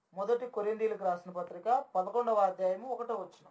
మొదటి కొరిందీలకు రాసిన పత్రిక పదకొండవ అధ్యాయము ఒకటో వచ్చిన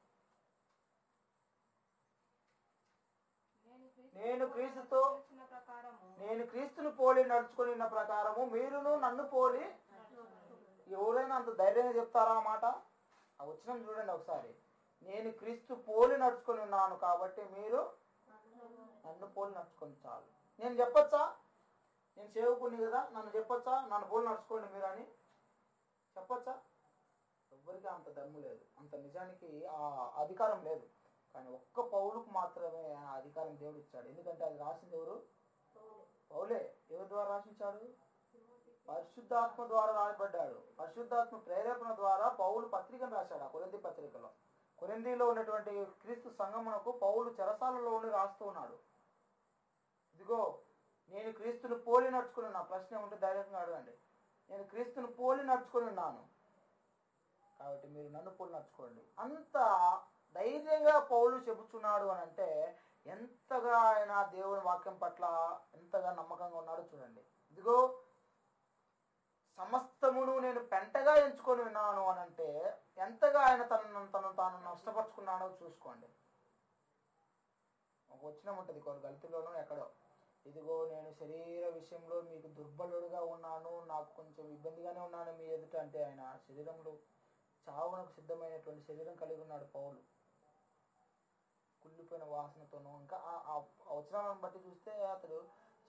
నేను క్రీస్తుతో వచ్చిన ప్రకారము నేను క్రీస్తును పోలి నడుచుకుని ఉన్న ప్రకారము మీరును నన్ను పోలి ఎవరైనా అంత ధైర్యంగా చెప్తారా ఆ మాట ఆ వచ్చిన చూడండి ఒకసారి నేను క్రీస్తు పోలి నడుచుకొని ఉన్నాను కాబట్టి మీరు నన్ను పోలి నడుచుకొని చాలు నేను చెప్పొచ్చా నేను సేవకుని కదా నన్ను చెప్పొచ్చా నన్ను పోలి నడుచుకోండి మీరు అని చెప్పొచ్చా ఎవ్వరికి అంత దమ్ము లేదు అంత నిజానికి ఆ అధికారం లేదు కానీ ఒక్క పౌలుకు మాత్రమే ఆ అధికారం దేవుడు ఇచ్చాడు ఎందుకంటే అది రాసింది ఎవరు పౌలే ఎవరి ద్వారా రాసించాడు పరిశుద్ధాత్మ ద్వారా రాయబడ్డాడు పరిశుద్ధాత్మ ప్రేరేపణ ద్వారా పౌలు పత్రికను రాశాడు ఆ కొరింది పత్రికలో కొరిందిలో ఉన్నటువంటి క్రీస్తు సంగమునకు పౌలు చెరసాలలో ఉండి రాస్తూ ఉన్నాడు ఇదిగో నేను క్రీస్తును పోలి నడుచుకుని నా ప్రశ్న ఉంటే ధైర్యంగా అడగండి నేను క్రీస్తును పోలి నడుచుకుని ఉన్నాను కాబట్టి మీరు నన్ను పోలి నడుచుకోండి అంత ధైర్యంగా పౌలు చెబుతున్నాడు అని అంటే ఎంతగా ఆయన దేవుని వాక్యం పట్ల ఎంతగా నమ్మకంగా ఉన్నాడో చూడండి ఇదిగో సమస్తమును నేను పెంటగా ఎంచుకొని ఉన్నాను అని అంటే ఎంతగా ఆయన తనను తను తాను నష్టపరుచుకున్నాడో చూసుకోండి ఒక వచ్చిన ఉంటుంది కొన్ని గలితిలోనూ ఎక్కడో ఇదిగో నేను శరీర విషయంలో మీకు దుర్బలుడుగా ఉన్నాను నాకు కొంచెం ఇబ్బందిగానే ఉన్నాను మీ ఎదుట అంటే ఆయన శరీరంలో చావునకు సిద్ధమైనటువంటి శరీరం కలిగి ఉన్నాడు పౌలు కుళ్ళిపోయిన వాసనతోనూ ఇంకా ఆ- ఆ ఆ వచనాలను బట్టి చూస్తే అతడు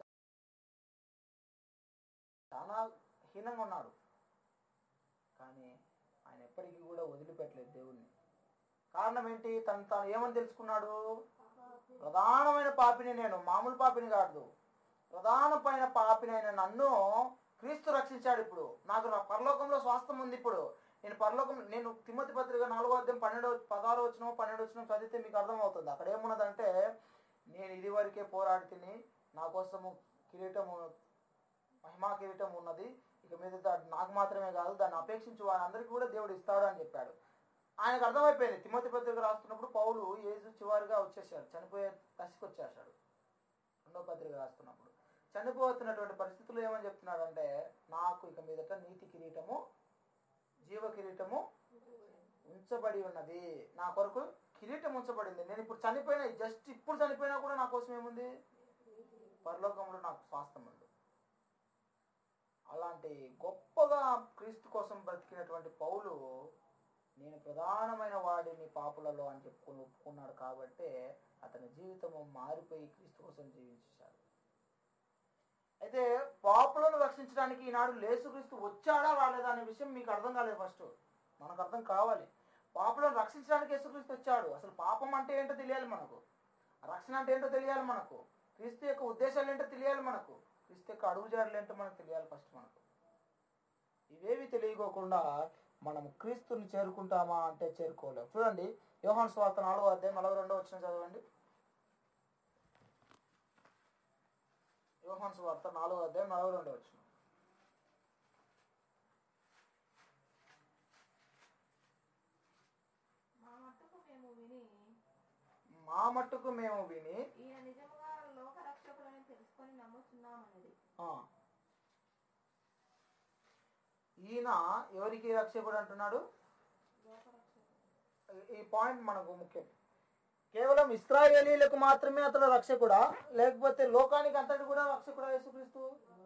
చాలా హీనంగా ఉన్నాడు కానీ ఆయన ఎప్పటికీ కూడా వదిలిపెట్టలేదు దేవుణ్ణి కారణం ఏంటి తను తాను ఏమని తెలుసుకున్నాడు ప్రధానమైన పాపిని నేను మామూలు పాపిని కాదు ప్రధానమైన పాపిని అయిన నన్ను క్రీస్తు రక్షించాడు ఇప్పుడు నాకు నా పరలోకంలో స్వాస్థ్యం ఉంది ఇప్పుడు నేను పరలోకం నేను తిమ్మతి పత్రిక నాలుగో అధ్యాయం పన్నెండు పదహారు వచ్చిన పన్నెండు వచ్చిన చదివితే మీకు అర్థమవుతుంది అక్కడ ఏమున్నదంటే నేను ఇది వరకే పోరాడి తిని నా కోసము కిరీటము మహిమా కిరీటం ఉన్నది ఇక మీద దా- నాకు మాత్రమే కాదు దాన్ని అపేక్షించి వారందరికీ కూడా దేవుడు ఇస్తాడు అని చెప్పాడు ఆయనకు అర్థమైపోయింది తిమ్మతి పత్రిక రాస్తున్నప్పుడు పౌలు ఏజు చివరిగా వచ్చేసాడు చనిపోయే దశకు వచ్చేసాడు రెండో పత్రిక రాస్తున్నప్పుడు చనిపోతున్నటువంటి పరిస్థితుల్లో ఏమని చెప్తున్నాడంటే నాకు ఇక మీదట నీతి కిరీటము జీవ కిరీటము ఉంచబడి ఉన్నది నా కొరకు కిరీటం ఉంచబడింది నేను ఇప్పుడు చనిపోయినా జస్ట్ ఇప్పుడు చనిపోయినా కూడా నా కోసం ఏముంది పరలోకంలో నాకు స్వాస్థ్యం ఉంది అలాంటి గొప్పగా క్రీస్తు కోసం బ్రతికినటువంటి పౌలు నేను ప్రధానమైన వాడిని పాపులలో అని చెప్పుకొని ఒప్పుకున్నాడు కాబట్టి అతని జీవితము మారిపోయి క్రీస్తు కోసం జీవించేశాడు అయితే పాపులను రక్షించడానికి ఈనాడు లేసుక్రీస్తు వచ్చాడా రాలేదా అనే విషయం మీకు అర్థం కాలేదు ఫస్ట్ మనకు అర్థం కావాలి పాపులను రక్షించడానికి యేసుక్రీస్తు వచ్చాడు అసలు పాపం అంటే ఏంటో తెలియాలి మనకు రక్షణ అంటే ఏంటో తెలియాలి మనకు క్రీస్తు యొక్క ఉద్దేశాలు ఏంటో తెలియాలి మనకు క్రీస్తు యొక్క అడుగుజాడలు ఏంటో మనకు తెలియాలి ఫస్ట్ మనకు ఇవేవి తెలియకోకుండా మనం క్రీస్తుని చేరుకుంటామా అంటే చేరుకోలేము చూడండి యోహాన్ స్వార్థ నాలుగో అధ్యాయం నలభై రెండో వచ్చిన చదవండి యోహాన్ స్వార్థ నాలుగో అధ్యాయం నలభై రెండో వచ్చిన మా మట్టుకు మేము విని మా మట్టుకు మేము విని ఈయన నిజముగా లోక రక్షకులని తెలుసుకొని నమ్ముతున్నామన్నది ఆ, ఈయన ఎవరికి రక్షకుడు అంటున్నాడు లోక రక్షకుడు ఈ పాయింట్ మనకు ముఖ్యం కేవలం ఇస్రాయేలీలకు మాత్రమే అతడు రక్షకుడా లేకపోతే లోకానికి అంతటి కూడా రక్షకుడా యేసుక్రీస్తు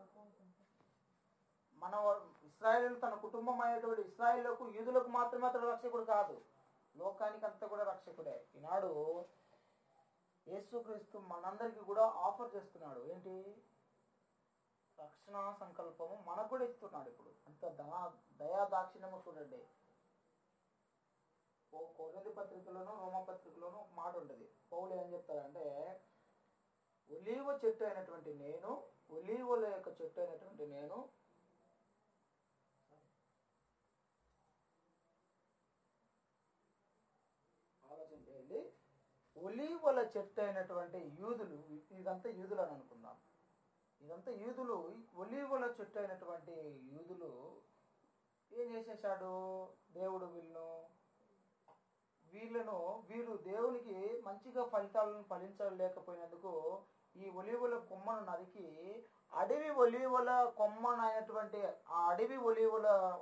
మన ఇస్రాయేల్ తన కుటుంబం అయినటువంటి ఇస్రాయేళ్లకు యూదులకు మాత్రమే అతడు రక్షకుడు కాదు లోకానికి అంతా కూడా రక్షకుడే ఈనాడు యేసుక్రీస్తు మనందరికీ కూడా ఆఫర్ చేస్తున్నాడు ఏంటి రక్షణ సంకల్పము మనకు కూడా ఇస్తున్నాడు ఇప్పుడు అంత దయా దయా దాక్షిణ్యము చూడండి ఓ కొరింథీ పత్రికలోను రోమా పత్రికలోను ఒక మాట ఉంటుంది పౌలు ఏం చెప్తాడంటే ఒలీవ చెట్టు అయినటువంటి నేను ఒలీవల యొక్క చెట్టు అయినటువంటి నేను ఆలోచన చేయండి ఒలీవల చెట్టు అయినటువంటి యూదులు ఇదంతా యూదులు అని అనుకుందాం ఇదంతా యూదులు ఒలీవల చెట్టు అయినటువంటి యూదులు ఏం చేసేసాడు దేవుడు వీళ్ళను వీళ్ళను వీరు దేవునికి మంచిగా ఫలితాలను ఫలించలేకపోయినందుకు ఈ ఒలీవల కొమ్మను నరికి అడవి ఒలీవల కొమ్మనైనటువంటి ఆ అడవి ఒలీవల